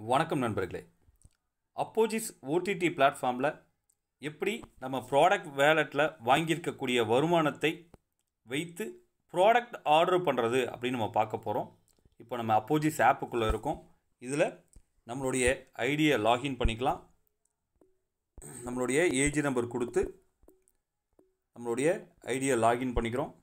வணக்கம் நண்பர்களே அப்போஜிஸ் ஓடிடி பிளாட்ஃபார்மில் எப்படி நம்ம ப்ராடக்ட் வேலெட்டில் வாங்கியிருக்கக்கூடிய வருமானத்தை வைத்து ப்ராடக்ட் ஆர்டர் பண்ணுறது அப்படின்னு நம்ம பார்க்க போகிறோம் இப்போ நம்ம அப்போஜிஸ் ஆப்புக்குள்ளே இருக்கோம் இதில் நம்மளுடைய ஐடியை லாகின் பண்ணிக்கலாம் நம்மளுடைய ஏஜ் நம்பர் கொடுத்து நம்மளுடைய ஐடியை லாகின் பண்ணிக்கிறோம்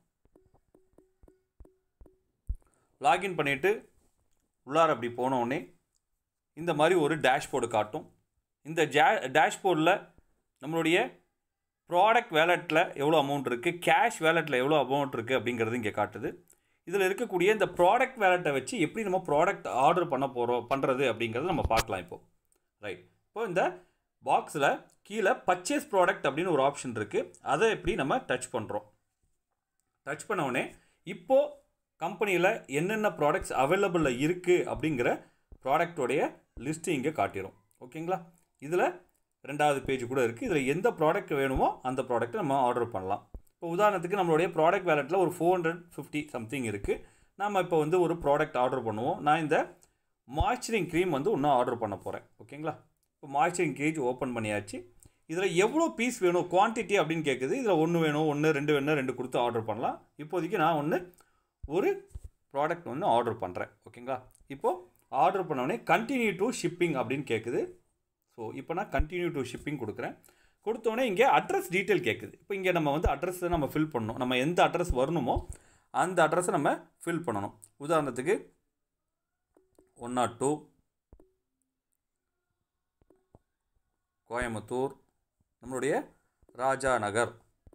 லாகின் பண்ணிவிட்டு உள்ளார அப்படி போன உடனே இந்த மாதிரி ஒரு டேஷ்போர்டு காட்டும் இந்த ஜே டேஷ்போர்டில் நம்மளுடைய ப்ராடக்ட் வேலெட்டில் எவ்வளோ அமௌண்ட் இருக்குது கேஷ் வேலெட்டில் எவ்வளோ அமௌண்ட் இருக்குது அப்படிங்கிறது இங்கே காட்டுது இதில் இருக்கக்கூடிய இந்த ப்ராடக்ட் வேலெட்டை வச்சு எப்படி நம்ம ப்ராடக்ட் ஆர்டர் பண்ண போகிறோம் பண்ணுறது அப்படிங்கிறத நம்ம பார்க்கலாம் இப்போது ரைட் இப்போ இந்த பாக்ஸில் கீழே பர்ச்சேஸ் ப்ராடக்ட் அப்படின்னு ஒரு ஆப்ஷன் இருக்குது அதை எப்படி நம்ம டச் பண்ணுறோம் டச் பண்ண உடனே இப்போது கம்பெனியில் என்னென்ன ப்ராடக்ட்ஸ் அவைலபிளில் இருக்குது அப்படிங்கிற ப்ராடக்டோடைய லிஸ்ட்டு இங்கே காட்டிடும் ஓகேங்களா இதில் ரெண்டாவது பேஜ் கூட இருக்குது இதில் எந்த ப்ராடக்ட் வேணுமோ அந்த ப்ராடக்ட்டை நம்ம ஆர்டர் பண்ணலாம் இப்போ உதாரணத்துக்கு நம்மளுடைய ப்ராடக்ட் வேலெட்டில் ஒரு ஃபோர் ஹண்ட்ரட் ஃபிஃப்டி சம்திங் இருக்குது நாம் இப்போ வந்து ஒரு ப்ராடக்ட் ஆர்டர் பண்ணுவோம் நான் இந்த மாய்ச்சரிங் க்ரீம் வந்து இன்னும் ஆர்டர் பண்ண போகிறேன் ஓகேங்களா இப்போ மாய்ச்சரிங் கேஜ் ஓப்பன் பண்ணியாச்சு இதில் எவ்வளோ பீஸ் வேணும் குவான்டிட்டி அப்படின்னு கேட்குது இதில் ஒன்று வேணும் ஒன்று ரெண்டு வேணும் ரெண்டு கொடுத்து ஆர்டர் பண்ணலாம் இப்போதைக்கு நான் ஒன்று ஒரு ப்ராடக்ட் ஒன்று ஆர்டர் பண்ணுறேன் ஓகேங்களா இப்போது ஆர்டர் பண்ணோடனே கண்டினியூ டு ஷிப்பிங் அப்படின்னு கேட்குது ஸோ இப்போ நான் கண்டினியூ டு ஷிப்பிங் கொடுக்குறேன் கொடுத்தோடனே இங்கே அட்ரஸ் டீட்டெயில் கேட்குது இப்போ இங்கே நம்ம வந்து அட்ரஸ் நம்ம ஃபில் பண்ணணும் நம்ம எந்த அட்ரஸ் வரணுமோ அந்த அட்ரஸை நம்ம ஃபில் பண்ணணும் உதாரணத்துக்கு ஒன் நாட் டூ கோயம்புத்தூர் நம்மளுடைய Raja Nagar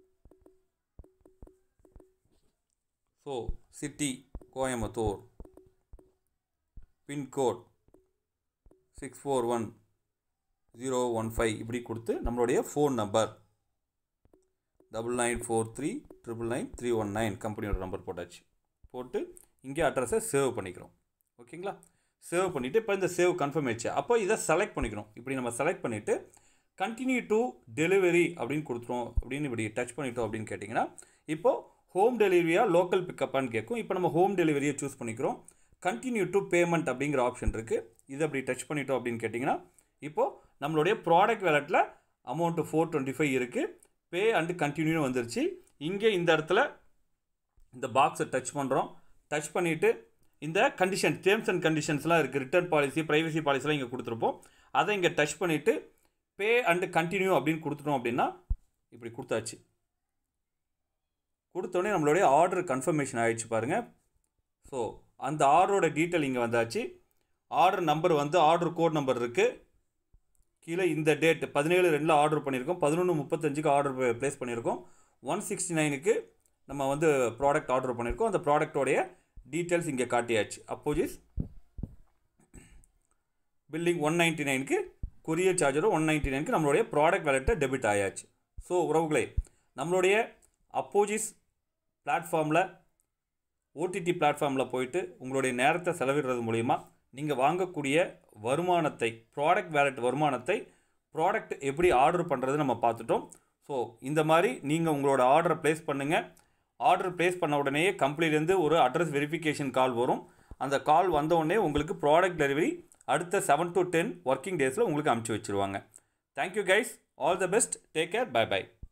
so city Coimbatore pincode six four one zero one five இப்படி கொடுத்து நம்மளுடைய phone number double nine four three triple nine three one nine கம்பெனியோட நம்பர் போட்டாச்சு போட்டு இங்கே அட்ரஸை சேவ் பண்ணிக்கிறோம் ஓகேங்களா சேவ் பண்ணிவிட்டு இப்போ இந்த சேவ் கன்ஃபார்ம் ஆயிடுச்சு அப்போ இதை செலக்ட் பண்ணிக்கணும் இப்படி நம்ம செலக்ட் பண்ணிவிட்டு கண்டினியூ டு டெலிவரி அப்படின்னு கொடுத்துரும் அப்படின்னு இப்படி டச் பண்ணிட்டோம் அப்படின்னு கேட்டிங்கன்னா இப்போது ஹோம் டெலிவரியா லோக்கல் பிக்கப்பான்னு கேட்கும் இப்போ நம்ம ஹோம் டெலிவரியை சூஸ் பண்ணிக்கிறோம் கண்டினியூ டு பேமெண்ட் அப்படிங்கிற ஆப்ஷன் இருக்குது இதை அப்படி டச் பண்ணிட்டோம் அப்படின்னு கேட்டிங்கன்னா இப்போது நம்மளுடைய ப்ராடக்ட் வேலெட்டில் அமௌண்ட்டு ஃபோர் டுவெண்ட்டி ஃபைவ் இருக்குது பே அண்டு கண்டினியூ வந்துருச்சு இங்கே இந்த இடத்துல இந்த பாக்ஸை டச் பண்ணுறோம் டச் பண்ணிவிட்டு இந்த கண்டிஷன் டேர்ம்ஸ் அண்ட் கண்டிஷன்ஸ்லாம் இருக்குது ரிட்டர்ன் பாலிசி ப்ரைவசி பாலிசிலாம் இங்கே கொடுத்துருப்போம் அதை இங்கே டச் பண்ணிவிட்டு பே அண்டு கண்டினியூ அப்படின்னு கொடுத்துட்டோம் அப்படின்னா இப்படி கொடுத்தாச்சு கொடுத்தோடனே நம்மளுடைய ஆர்டர் கன்ஃபர்மேஷன் ஆகிடுச்சு பாருங்கள் ஸோ அந்த ஆர்டரோட டீட்டெயில் இங்கே வந்தாச்சு ஆர்டர் நம்பர் வந்து ஆர்டர் கோட் நம்பர் இருக்குது கீழே இந்த டேட் பதினேழு ரெண்டில் ஆர்டர் பண்ணியிருக்கோம் பதினொன்று முப்பத்தஞ்சுக்கு ஆர்டர் ப்ளேஸ் பண்ணியிருக்கோம் ஒன் சிக்ஸ்டி நைனுக்கு நம்ம வந்து ப்ராடக்ட் ஆர்டர் பண்ணியிருக்கோம் அந்த ப்ராடக்டோடைய டீட்டெயில்ஸ் இங்கே காட்டியாச்சு அப்போஜிஸ் பில்லிங் ஒன் நைன்ட்டி நைனுக்கு கொரியர் சார்ஜரும் ஒன் நைன்ட்டி நைனுக்கு நம்மளுடைய ப்ராடக்ட் வேலெட்டை டெபிட் ஆயாச்சு ஸோ உறவுகளே நம்மளுடைய அப்போஜிஸ் பிளாட்ஃபார்மில் ஓடிடி பிளாட்ஃபார்மில் போயிட்டு உங்களுடைய நேரத்தை செலவிடுறது மூலிமா நீங்கள் வாங்கக்கூடிய வருமானத்தை ப்ராடக்ட் வேலெட் வருமானத்தை ப்ராடக்ட் எப்படி ஆர்டர் பண்ணுறது நம்ம பார்த்துட்டோம் ஸோ இந்த மாதிரி நீங்கள் உங்களோட ஆர்டரை ப்ளேஸ் பண்ணுங்கள் ஆர்டர் ப்ளேஸ் பண்ண உடனேயே கம்பெனிலேருந்து ஒரு அட்ரஸ் வெரிஃபிகேஷன் கால் வரும் அந்த கால் வந்த உடனே உங்களுக்கு ப்ராடக்ட் டெலிவரி அடுத்த செவன் டு டென் ஒர்க்கிங் டேஸில் உங்களுக்கு அமுச்சு வச்சுருவாங்க thank you guys all the best take care bye by